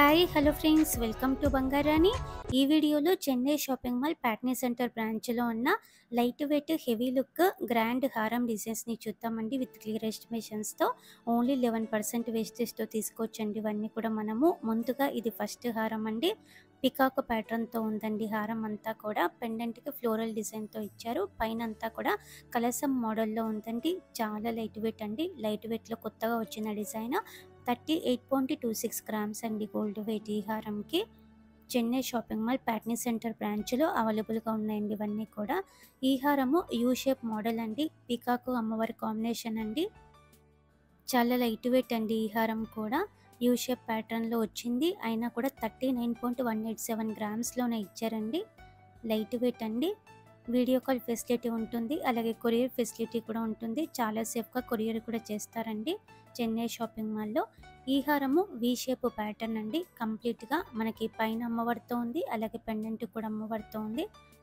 hi hello friends welcome to బంగారాని ఈ వీడియోలో Chennai shopping mall Patny centre బ్రాంచ్లో ఉన్న light weight heavy look grand హారం డిజైన్స్ని చూద్దామండి విత్ క్లియర్ ఎస్టిమేషన్స్తో ఓన్లీ లెవెన్ పర్సెంట్ వేస్టేజ్తో తీసుకోవచ్చండి ఇవన్నీ కూడా మనము ముందుగా ఇది ఫస్ట్ హారం అండి పికాక్ ప్యాటర్న్తో ఉందండి హారం అంతా కూడా పెండెంట్కి ఫ్లోరల్ డిజైన్తో ఇచ్చారు పైన అంతా కూడా కలసం మోడల్లో ఉందండి చాలా లైట్ వెయిట్ అండి లైట్ వెయిట్లో కొత్తగా వచ్చిన design thirty eight point two six grams అండి గోల్డ్ వెయిట్ ఈ హారంకి Chennai shopping mall Patny centre బ్రాంచ్లో అవైలబుల్గా ఉన్నాయండి ఇవన్నీ కూడా ఈ హారము యూ షేప్ మోడల్ అండి పీకాకు అమ్మవారి కాంబినేషన్ అండి చాలా లైట్ వెయిట్ అండి ఈ హారం కూడా యూ షేప్ ప్యాటర్న్లో వచ్చింది అయినా కూడా thirty nine point one eight seven గ్రామ్స్లోనే ఇచ్చారండి లైట్ వెయిట్ అండి వీడియో కాల్ ఫెసిలిటీ ఉంటుంది అలాగే కొరియర్ ఫెసిలిటీ కూడా ఉంటుంది చాలా సేఫ్గా కొరియర్ కూడా చేస్తారండి చెన్నై షాపింగ్ మాల్లో ఈ హారము వి షేప్ ప్యాటర్న్ అండి కంప్లీట్గా మనకి పైన అమ్మవారితో ఉంది అలాగే పెండెంట్ కూడా అమ్మవారితో ఉంది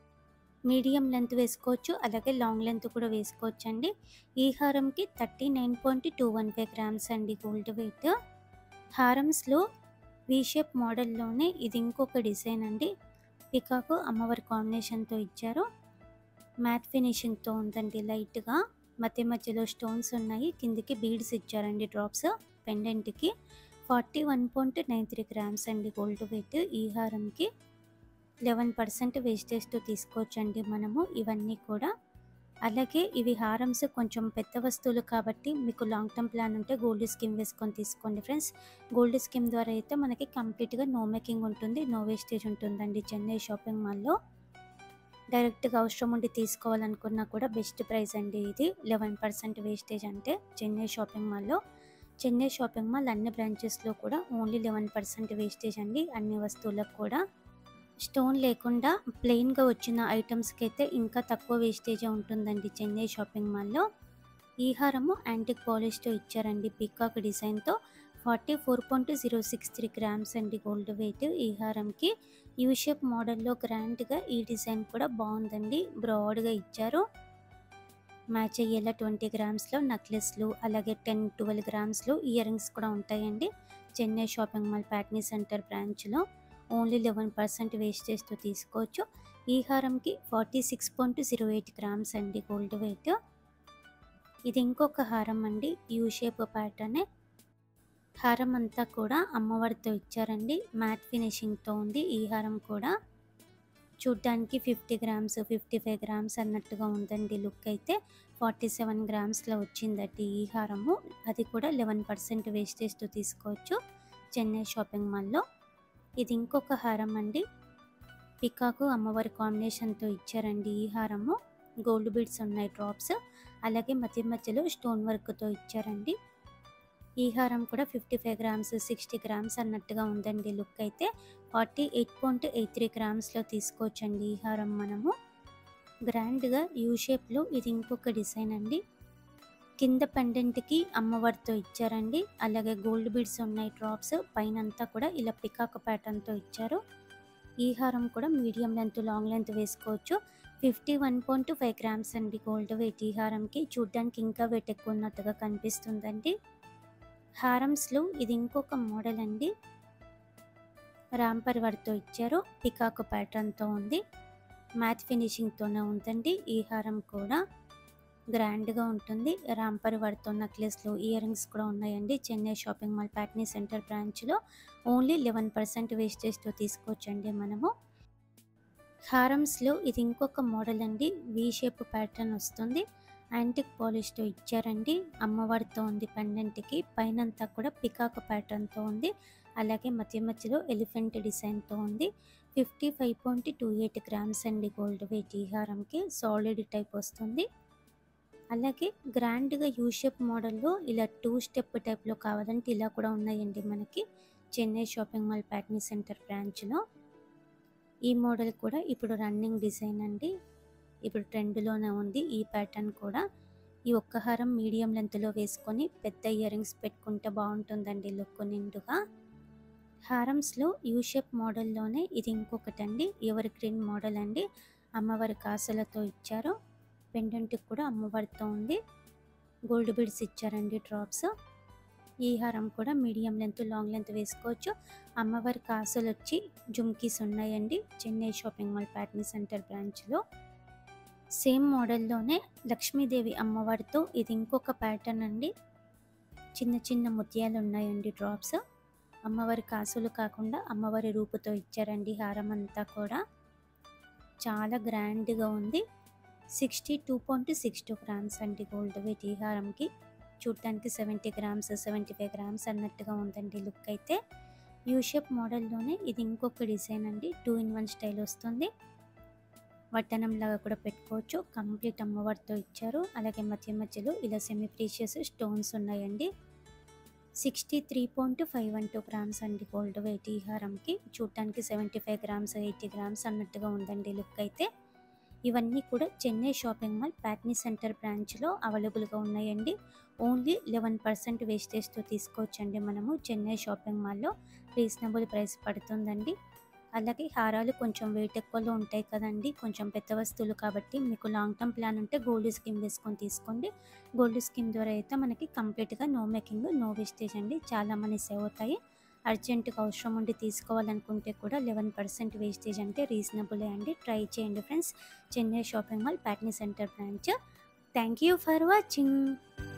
మీడియం లెంత్ వేసుకోవచ్చు అలాగే లాంగ్ లెంత్ కూడా వేసుకోవచ్చు అండి ఈ హారంకి thirty nine point two one five grams అండి గోల్డ్ వెయిట్ హారమ్స్లో వి షేప్ మోడల్లోనే ఇది ఇంకొక డిజైన్ అండి పికాకు అమ్మవారి కాంబినేషన్తో ఇచ్చారు మ్యాట్ ఫినిషింగ్తో ఉందండి లైట్గా మధ్య మధ్యలో స్టోన్స్ ఉన్నాయి కిందికి బీడ్స్ ఇచ్చారండి డ్రాప్స్ పెండెంట్కి forty one point nine three grams అండి గోల్డ్ వెయిట్ ఈ హారంకి లెవెన్ పర్సెంట్ వేస్టేజ్తో తీసుకోవచ్చండి మనము ఇవన్నీ కూడా అలాగే ఇవి హారమ్స్ కొంచెం పెద్ద వస్తువులు కాబట్టి మీకు లాంగ్ టర్మ్ ప్లాన్ ఉంటే గోల్డ్ స్కీమ్ వేసుకొని తీసుకోండి ఫ్రెండ్స్ గోల్డ్ స్కీమ్ ద్వారా అయితే మనకి కంప్లీట్గా నో మేకింగ్ ఉంటుంది నో వేస్టేజ్ ఉంటుందండి చెన్నై షాపింగ్ మాల్లో డైరెక్ట్గా అవసరం ఉండి తీసుకోవాలనుకున్నా కూడా బెస్ట్ ప్రైస్ అండి ఇది లెవెన్ పర్సెంట్ వేస్టేజ్ అంటే చెన్నై షాపింగ్ మాల్లో చెన్నై షాపింగ్ మాల్ అన్ని బ్రాంచెస్లో కూడా ఓన్లీ లెవెన్ పర్సెంట్ వేస్టేజ్ అండి అన్ని వస్తువులకు కూడా స్టోన్ లేకుండా ప్లెయిన్గా వచ్చిన ఐటమ్స్కి అయితే ఇంకా తక్కువ వేస్టేజే ఉంటుందండి చెన్నై షాపింగ్ మాల్లో ఈ హారము యాంటిక్ పాలిష్తో ఇచ్చారండి పికాక్ డిజైన్తో forty four point zero six three grams అండి గోల్డ్ వెయిట్ ఈ హారంకి యూ షేప్ మోడల్లో గ్రాండ్గా ఈ డిజైన్ కూడా బాగుందండి బ్రాడ్గా ఇచ్చారు మ్యాచ్ అయ్యేలా ట్వంటీ గ్రామ్స్లో నెక్లెస్లు అలాగే టెన్ ట్వెల్వ్ గ్రామ్స్లో ఇయర్ రింగ్స్ కూడా ఉంటాయండి Chennai shopping mall Patny centre బ్రాంచ్లో ఓన్లీ లెవెన్ పర్సెంట్ వేస్టేజ్తో తీసుకోవచ్చు ఈ హారంకి forty six point zero eight grams అండి గోల్డ్ వెయిట్ ఇది ఇంకొక హారం అండి యూ షేప్ ప్యాటర్నే హారం అంతా కూడా అమ్మవారితో ఇచ్చారండి మ్యాట్ ఫినిషింగ్తో ఉంది ఈ హారం కూడా చూడ్డానికి fifty grams fifty five grams అన్నట్టుగా ఉందండి లుక్ అయితే ఫార్టీ సెవెన్ గ్రామ్స్లో వచ్చిందండి ఈ హారము అది కూడా లెవెన్ పర్సెంట్ వేస్టేజ్తో తీసుకోవచ్చు చెన్నై షాపింగ్ మాల్లో ఇది ఇంకొక హారం అండి పికాకు అమ్మవారి కాంబినేషన్తో ఇచ్చారండి ఈ హారము గోల్డ్ బీడ్స్ ఉన్నాయి డ్రాప్స్ అలాగే మధ్య మధ్యలో స్టోన్ వర్క్తో ఇచ్చారండి ఈ హారం కూడా fifty five grams sixty grams అన్నట్టుగా ఉందండి లుక్ అయితే forty eight point eight three గ్రామ్స్లో తీసుకోవచ్చండి ఈ హారం మనము గ్రాండ్గా యూ షేప్లో ఇది ఇంకొక డిజైన్ అండి కింద పెండెంట్కి అమ్మవారితో ఇచ్చారండి అలాగే గోల్డ్ బీడ్స్ ఉన్నాయి డ్రాప్స్ పైన అంతా కూడా ఇలా పికాక్ ప్యాటర్న్తో ఇచ్చారు ఈ హారం కూడా మీడియం లెంత్ లాంగ్ లెంత్ వేసుకోవచ్చు fifty one point five grams అండి గోల్డ్ వెయిట్ ఈ హారంకి చూడ్డానికి ఇంకా వెయిట్ ఎక్కువ ఉన్నట్టుగా కనిపిస్తుందండి హారమ్స్లో ఇది ఇంకొక మోడల్ అండి రాంపర్ వర్క్తో ఇచ్చారు పికాక్ ప్యాటర్న్తో ఉంది మ్యాట్ ఫినిషింగ్తోనే ఉందండి ఈ హారం కూడా గ్రాండ్గా ఉంటుంది రాంపర్ వర్క్తో నెక్లెస్లు ఇయర్ రింగ్స్ కూడా ఉన్నాయండి Chennai shopping mall Patny centre బ్రాంచ్లో ఓన్లీ లెవెన్ పర్సెంట్ వేస్టేజ్తో తీసుకోవచ్చండి మనము హారమ్స్లో ఇది ఇంకొక మోడల్ అండి వీ షేప్ ప్యాటర్న్ వస్తుంది యాంటిక్ పాలిష్తో ఇచ్చారండి అమ్మవారితో ఉంది పెండెంట్కి పైనంతా కూడా పికాక్ ప్యాటర్న్తో ఉంది అలాగే మధ్య మధ్యలో ఎలిఫెంట్ డిజైన్తో ఉంది fifty five point two eight grams అండి గోల్డ్ వెయిట్ ఈ హారంకి సాలిడ్ టైప్ వస్తుంది అలాగే గ్రాండ్గా యూ షేప్ మోడల్లో ఇలా టూ స్టెప్ టైప్లో కావాలంటే ఇలా కూడా ఉన్నాయండి మనకి Chennai shopping mall Patny centre బ్రాంచ్లో ఈ మోడల్ కూడా ఇప్పుడు రన్నింగ్ డిజైన్ అండి ఇప్పుడు ట్రెండ్లోనే ఉంది ఈ ప్యాటర్న్ కూడా ఈ ఒక్క హారం మీడియం లెంత్లో వేసుకొని పెద్ద ఇయర్ రింగ్స్ పెట్టుకుంటే బాగుంటుందండి లుక్ నిండుగా హారమ్స్లో యూ షేప్ మోడల్లోనే ఇది ఇంకొకటి అండి ఎవరి గ్రీన్ మోడల్ అండి అమ్మవారి కాసులతో ఇచ్చారు పెండెంట్కి కూడా అమ్మవారితో ఉంది గోల్డ్ బీడ్స్ ఇచ్చారండి డ్రాప్స్ ఈ హారం కూడా మీడియం లెంత్ లాంగ్ లెంత్ వేసుకోవచ్చు అమ్మవారి కాసులు వచ్చి జుమ్కీస్ ఉన్నాయండి Chennai shopping mall Patny centre బ్రాంచ్లో సేమ్ మోడల్లోనే లక్ష్మీదేవి అమ్మవారితో ఇది ఇంకొక ప్యాటర్న్ అండి చిన్న చిన్న ముత్యాలు ఉన్నాయండి డ్రాప్స్ అమ్మవారి కాసులు కాకుండా అమ్మవారి రూపుతో ఇచ్చారండి హారం అంతా కూడా చాలా గ్రాండ్గా ఉంది sixty two point six two grams అండి గోల్డ్ వెయిట్ ఈ హారంకి చూడటానికి seventy grams seventy five grams అన్నట్టుగా ఉందండి లుక్ అయితే యూ షేప్ మోడల్లోనే ఇది ఇంకొక డిజైన్ అండి టూ ఇన్ వన్ స్టైల్ వస్తుంది వడ్డనం లాగా కూడా పెట్టుకోవచ్చు కంప్లీట్ అమ్మవారితో ఇచ్చారు అలాగే మధ్య మధ్యలో ఇలా సెమీ ప్రీషియస్ స్టోన్స్ ఉన్నాయండి sixty three point five one two grams అండి గోల్డ్ వెయిట్ ఈ హారంకి చూడటానికి seventy five grams eighty grams అన్నట్టుగా ఉందండి లుక్ అయితే ఇవన్నీ కూడా Chennai shopping mall Patny centre బ్రాంచ్లో అవైలబుల్గా ఉన్నాయండి ఓన్లీ లెవెన్ పర్సెంట్ వేస్టేజ్తో తీసుకోవచ్చండి మనము చెన్నై షాపింగ్ మాల్లో రీజనబుల్ ప్రైస్ పడుతుందండి అలాగే హారాలు కొంచెం వెయిట్ ఎక్కువలో ఉంటాయి కదండి కొంచెం పెద్ద వస్తువులు కాబట్టి మీకు లాంగ్ టర్మ్ ప్లాన్ ఉంటే గోల్డ్ స్కీమ్ వేసుకొని తీసుకోండి గోల్డ్ స్కీమ్ ద్వారా అయితే మనకి కంప్లీట్గా నో మేకింగ్ నో వేస్టేజ్ అండి చాలా మనీ సేవ్ అవుతాయి అర్జెంటుగా అవసరం ఉండి తీసుకోవాలనుకుంటే కూడా లెవెన్ పర్సెంట్ వేస్టేజ్ అంటే రీజనబులే అండి ట్రై చేయండి friends Chennai shopping mall Patny centre branch thank you for watching